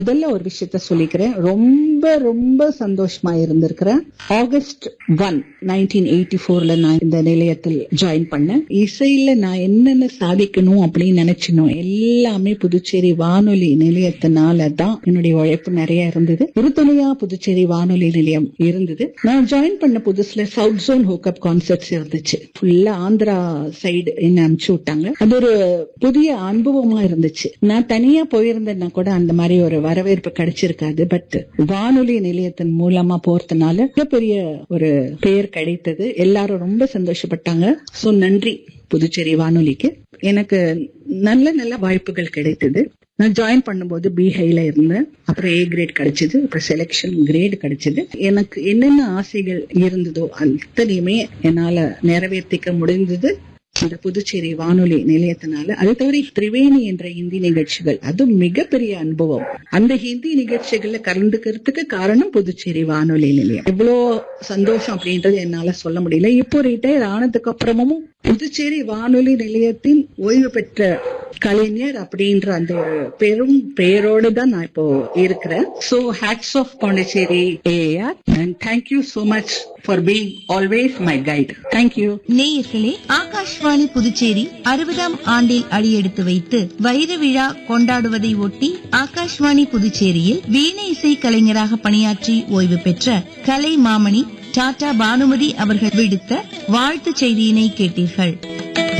முதல்ல ஒரு விஷயத்த சொல்லிக்கிறேன் ரொம்ப ரொம்ப சந்தோஷமா இருந்திருக்கிறேன் ஆகஸ்ட் ஒன் நைன்டீன் எயிட்டி ஃபோர்ல நான் இந்த நிலையத்தில் ஜாயின் பண்ணேன் இசையில நான் என்னென்ன சாதிக்கணும் அப்படின்னு நினைச்சினோ எல்லாமே புதுச்சேரி வானொலி நிலையத்தினால தான் என்னுடைய உழைப்பு நிறைய இருந்தது உறுதுணையா புதுச்சேரி வானொலி நிலையம் இருந்தது நான் ஜாயின் பண்ண புதுசுல சவுத் ஜோன் ஹோக்கப் கான்சர்ட்ஸ் இருந்துச்சு ஃபுல்லா ஆந்திரா சைடு என்ன அனுப்பிச்சு விட்டாங்க அது ஒரு புதிய அனுபவமா இருந்துச்சு நான் தனியா போயிருந்தேன்னா கூட அந்த மாதிரி ஒரு வரவேற்பு கிடைச்சிருக்காது பட் வானொலி நிலையத்தின் மூலமா போறதுனால மிகப்பெரிய ஒரு பெயர் கிடைத்தது எல்லாரும் ரொம்ப சந்தோஷப்பட்டாங்க சோ நன்றி புதுச்சேரி வானொலிக்கு எனக்கு நல்ல நல்ல வாய்ப்புகள் கிடைத்தது நான் ஜாயின் பண்ணும்போது பி ஹைல இருந்தேன் அப்புறம் ஏ கிரேட் கிடைச்சது அப்புறம் செலெக்ஷன் கிரேட் கிடைச்சது எனக்கு என்னென்ன ஆசைகள் இருந்ததோ அத்தனையுமே என்னால நிறைவேற்றிக்க முடிந்தது இந்த புதுச்சேரி வானொலி நிலையத்தினால அது தவிர திரிவேணி என்ற ஹிந்தி நிகழ்ச்சிகள் அது மிகப்பெரிய அனுபவம் அந்த ஹிந்தி நிகழ்ச்சிகள்ல கலந்துக்கிறதுக்கு காரணம் புதுச்சேரி வானொலி நிலையம் இவ்வளோ சந்தோஷம் அப்படின்றது என்னால சொல்ல முடியல இப்போ ரிட்டையர் ஆனதுக்கு அப்புறமும் புதுச்சேரி வானொலி நிலையத்தின் ஓய்வு பெற்ற கலைஞர் அப்படின்ற அந்த ஒரு பெரும் பெயரோடு தான் நான் இப்போ இருக்கிறேன் so hats off Pondicherry AR and thank you so much for being always my guide thank you நேயர்களே ஆகாஷ்வாணி புதுச்சேரி அறுபதாம் ஆண்டில் அடியெடுத்து வைத்து வைர விழா கொண்டாடுவதை ஒட்டி ஆகாஷ்வாணி புதுச்சேரியில் வீணை இசை கலைஞராக பணியாற்றி ஓய்வு பெற்ற கலை மாமணி டாடா பானுமதி அவர்கள் விடுத்த வாழ்த்துச் செய்தியினை கேட்டீர்கள்